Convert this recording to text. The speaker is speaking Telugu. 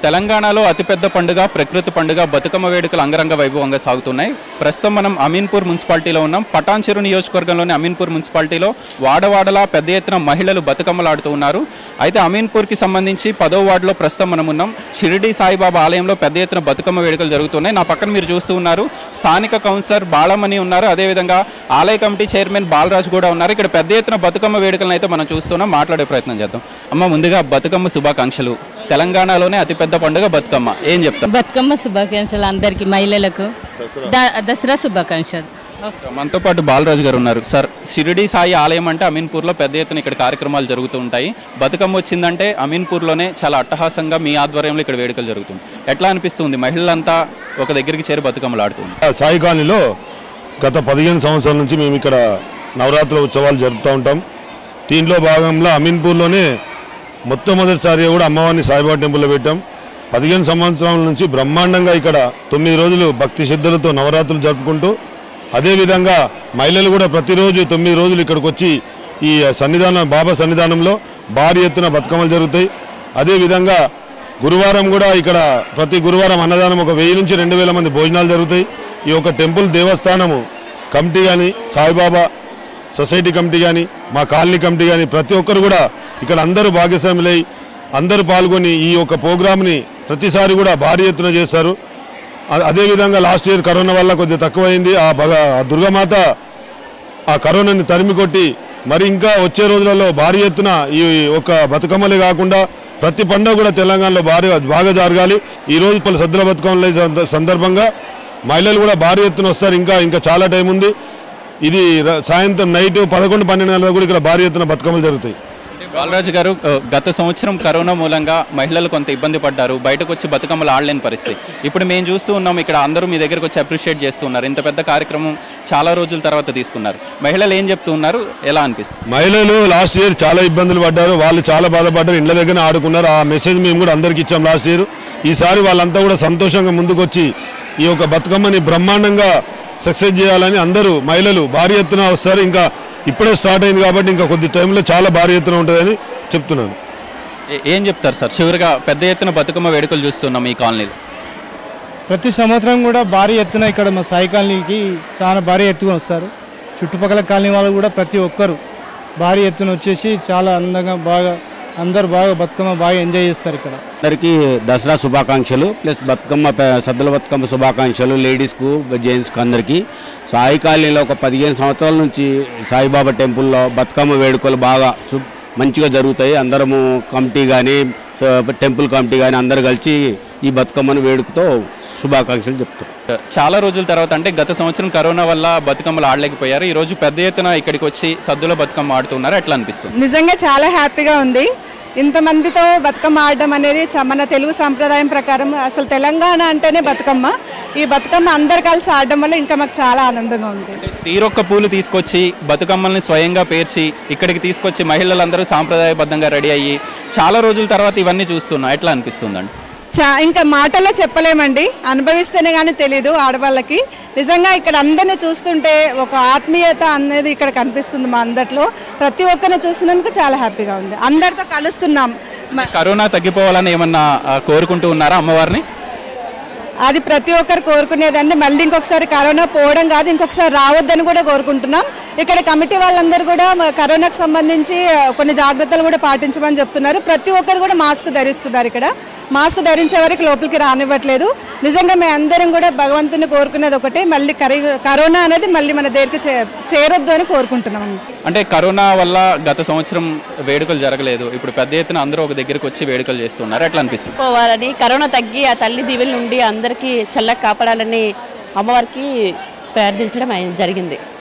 తెలంగాణలో అతిపెద్ద పండుగ ప్రకృతి పండుగ బతుకమ్మ వేడుకలు అంగరంగ వైభవంగా సాగుతున్నాయి ప్రస్తుతం మనం అమీన్పూర్ మున్సిపాలిటీలో ఉన్నాం పటాన్చెరు నియోజకవర్గంలోని అమీన్పూర్ మున్సిపాలిటీలో వాడవాడలా పెద్ద ఎత్తున మహిళలు బతుకమ్మలు ఆడుతూ ఉన్నారు అయితే అమీన్పూర్కి సంబంధించి పదో వార్డులో ప్రస్తుతం మనం ఉన్నాం షిరిడి సాయిబాబా ఆలయంలో పెద్ద ఎత్తున బతుకమ్మ వేడుకలు జరుగుతున్నాయి నా పక్కన మీరు చూస్తూ ఉన్నారు స్థానిక కౌన్సిలర్ బాలమణి ఉన్నారు అదేవిధంగా ఆలయ కమిటీ చైర్మన్ బాలరాజు కూడా ఉన్నారు ఇక్కడ పెద్ద ఎత్తున బతుకమ్మ వేడుకలను అయితే మనం చూస్తున్నాం మాట్లాడే ప్రయత్నం చేద్దాం అమ్మ ముందుగా బతుకమ్మ శుభాకాంక్షలు తెలంగాణలోనే అతిపెద్ద పండుగ బతుకమ్మ ఏం చెప్తాం బతుకమ్మ శుభాకాంక్షలు అందరికి మహిళలకు ద- దసరా శుభాకాంక్షలు మనతో పాటు బాలరాజు గారు ఉన్నారు సార్ షిరిడి సాయి ఆలయం అంటే అమీన్పూర్లో పెద్ద ఎత్తున ఇక్కడ కార్యక్రమాలు జరుగుతూ ఉంటాయి బతుకమ్మ వచ్చిందంటే అమీన్పూర్లోనే చాలా అట్టహాసంగా మీ ఆధ్వర్యంలో ఇక్కడ వేడుకలు జరుగుతుంది ఎట్లా అనిపిస్తుంది మహిళలంతా ఒక దగ్గరికి చేరి బతుకమ్మలు ఆడుతుంది సాయి కాలనీలో గత పదిహేను సంవత్సరాల నుంచి మేము ఇక్కడ నవరాత్రి ఉత్సవాలు జరుపుతూ ఉంటాం దీంట్లో భాగంలో అమీన్పూర్లోనే మొట్టమొదటిసారి కూడా అమ్మవారిని సాయిబాబా టెంపుల్లో పెట్టాం పదిహేను సంవత్సరాల నుంచి బ్రహ్మాండంగా ఇక్కడ తొమ్మిది రోజులు భక్తి శ్రద్ధలతో నవరాత్రులు జరుపుకుంటూ అదేవిధంగా మహిళలు కూడా ప్రతిరోజు తొమ్మిది రోజులు ఇక్కడికి వచ్చి ఈ సన్నిధానం బాబా సన్నిధానంలో భారీ ఎత్తున బతుకమ్మలు జరుగుతాయి అదేవిధంగా గురువారం కూడా ఇక్కడ ప్రతి గురువారం అన్నదానం ఒక వెయ్యి నుంచి రెండు వేల మంది భోజనాలు జరుగుతాయి ఈ యొక్క టెంపుల్ దేవస్థానము కమిటీ కానీ సాయిబాబా సొసైటీ కమిటీ కానీ మా కాలనీ కమిటీ కానీ ప్రతి ఒక్కరు కూడా ఇక్కడ అందరూ భాగస్వాములై అందరూ పాల్గొని ఈ యొక్క ప్రోగ్రామ్ని ప్రతిసారి కూడా భారీ ఎత్తున చేస్తారు అ- అదేవిధంగా లాస్ట్ ఇయర్ కరోనా వల్ల కొద్దిగా తక్కువైంది ఆ భగ ఆ దుర్గమాత ఆ కరోనాని తరిమి కొట్టి మరి ఇంకా వచ్చే రోజులలో భారీ ఎత్తున ఈ ఒక బతుకమ్మలే కాకుండా ప్రతి పండుగ కూడా తెలంగాణలో భారీ బాగా జరగాలి ఈ రోజు పలు సద్దుల బతుకమ్మల సంద- సందర్భంగా మహిళలు కూడా భారీ ఎత్తున వస్తారు ఇంకా ఇంకా చాలా టైం ఉంది ఇది ర- సాయంత్రం నైట్ పదకొండు పన్నెండు గంటలకు కూడా ఇక్కడ భారీ ఎత్తున బతుకమ్మలు జరుగుతాయి బాలరాజు గారు ఆ, గత సంవత్సరం కరోనా మూలంగా మహిళలు కొంత ఇబ్బంది పడ్డారు బయటకు వచ్చి బతుకమ్మలు ఆడలేని పరిస్థితి ఇప్పుడు మేము చూస్తూ ఉన్నాం ఇక్కడ అందరూ మీ దగ్గరకు వచ్చి అప్రిషియేట్ చేస్తూ ఉన్నారు ఇంత పెద్ద కార్యక్రమం చాలా రోజుల తర్వాత తీసుకున్నారు మహిళలు ఏం చెప్తూ ఉన్నారు ఎలా అనిపిస్తుంది మహిళలు లాస్ట్ ఇయర్ చాలా ఇబ్బందులు పడ్డారు వాళ్ళు చాలా బాధపడ్డారు ఇండ్ల దగ్గర ఆడుకున్నారు ఆ మెసేజ్ మేము కూడా అందరికి ఇచ్చాం లాస్ట్ ఇయర్ ఈసారి వాళ్ళంతా కూడా సంతోషంగా ముందుకొచ్చి ఈ యొక్క బతుకమ్మని బ్రహ్మాండంగా సక్సెస్ చేయాలని అందరూ మహిళలు భారీ ఎత్తున వస్తారు ఇంకా ఇప్పుడే స్టార్ట్ అయింది కాబట్టి ఇంకా కొద్ది టైంలో చాలా భారీ ఎత్తున ఉంటుందని చెప్తున్నాను ఏ- ఏం చెప్తారు సార్ చివరిగా పెద్ద ఎత్తున బతుకమ్మ వేడుకలు చూస్తున్నాం ఈ కాలనీలో ప్రతి సంవత్సరం కూడా భారీ ఎత్తున ఇక్కడ మా సాయి కాలనీకి చాలా భారీ ఎత్తుగా వస్తారు చుట్టుపక్కల కాలనీ వాళ్ళు కూడా ప్రతి ఒక్కరు భారీ ఎత్తున వచ్చేసి చాలా అందంగా బాగా అందరు బాగా బతుకమ్మ బాగా ఎంజాయ్ చేస్తారు ఇక్కడ అందరికీ దసరా శుభాకాంక్షలు ప్లస్ బతుకమ్మ ప- సద్దుల బతుకమ్మ శుభాకాంక్షలు లేడీస్కు జెంట్స్కి అందరికీ సాయి కాలనీలో ఒక పదిహేను సంవత్సరాల నుంచి సాయిబాబా టెంపుల్లో బతుకమ్మ వేడుకలు బాగా సు- మంచిగా జరుగుతాయి అందరము కమిటీ కానీ టెంపుల్ కమిటీ కానీ అందరు కలిసి ఈ బతుకమ్మను వేడుకతో శుభాకాంక్షలు చెప్తారు చాలా రోజుల తర్వాత అంటే గత సంవత్సరం కరోనా వల్ల బతుకమ్మలు ఆడలేకపోయారు ఈ రోజు పెద్ద ఎత్తున ఇక్కడికి వచ్చి సద్దుల బతుకమ్మ ఆడుతున్నారు ఎట్లా అనిపిస్తుంది నిజంగా చాలా హ్యాపీగా ఉంది ఇంతమందితో బతుకమ్మ ఆడడం అనేది చ- మన తెలుగు సాంప్రదాయం ప్రకారం అసలు తెలంగాణ అంటేనే బతుకమ్మ ఈ బతుకమ్మ అందరు కలిసి ఆడడం వల్ల ఇంకా మాకు చాలా ఆనందంగా ఉంది తీరొక్క పూలు తీసుకొచ్చి బతుకమ్మల్ని స్వయంగా పేర్చి ఇక్కడికి తీసుకొచ్చి మహిళలందరూ సాంప్రదాయబద్ధంగా రెడీ అయ్యి చాలా రోజుల తర్వాత ఇవన్నీ చూస్తున్నాం ఎట్లా అనిపిస్తుందండి చా ఇంకా మాటల్లో చెప్పలేమండి అనుభవిస్తేనే కానీ తెలీదు ఆడవాళ్ళకి నిజంగా ఇక్కడ అందరిని చూస్తుంటే ఒక ఆత్మీయత అనేది ఇక్కడ కనిపిస్తుంది మా అందరిలో ప్రతి ఒక్కరిని చూస్తున్నందుకు చాలా హ్యాపీగా ఉంది అందరితో కలుస్తున్నాం మ- కరోనా తగ్గిపోవాలని ఏమన్నా ఆ, కోరుకుంటూ ఉన్నారా అమ్మవారిని అది ప్రతి ఒక్కరు కోరుకునేదండి మళ్ళీ ఇంకొకసారి కరోనా పోవడం కాదు ఇంకొకసారి రావద్దని కూడా కోరుకుంటున్నాం ఇక్కడ కమిటీ వాళ్ళందరూ కూడా మ- కరోనాకు సంబంధించి ఆ, కొన్ని జాగ్రత్తలు కూడా పాటించమని చెప్తున్నారు ప్రతి ఒక్కరు కూడా మాస్క్ ధరిస్తున్నారు ఇక్కడ మాస్క్ ధరించే వరకు లోపలికి రానివ్వట్లేదు నిజంగా మేము అందరం కూడా భగవంతుని కోరుకునేది ఒకటే మళ్ళీ కరి కరోనా అనేది మళ్ళీ మన దగ్గరికి చే చేరొద్దు అని కోరుకుంటున్నాం అంటే కరోనా వల్ల గత సంవత్సరం వేడుకలు జరగలేదు ఇప్పుడు పెద్ద ఎత్తున అందరూ ఒక దగ్గరికి వచ్చి వేడుకలు చేస్తున్నారు ఎట్లా అనిపిస్తుంది పోవాలని కరోనా తగ్గి ఆ తల్లి దీవెల నుండి అందరికీ చల్లగా కాపాడాలని అమ్మవారికి ప్రార్థించడం అయి- జరిగింది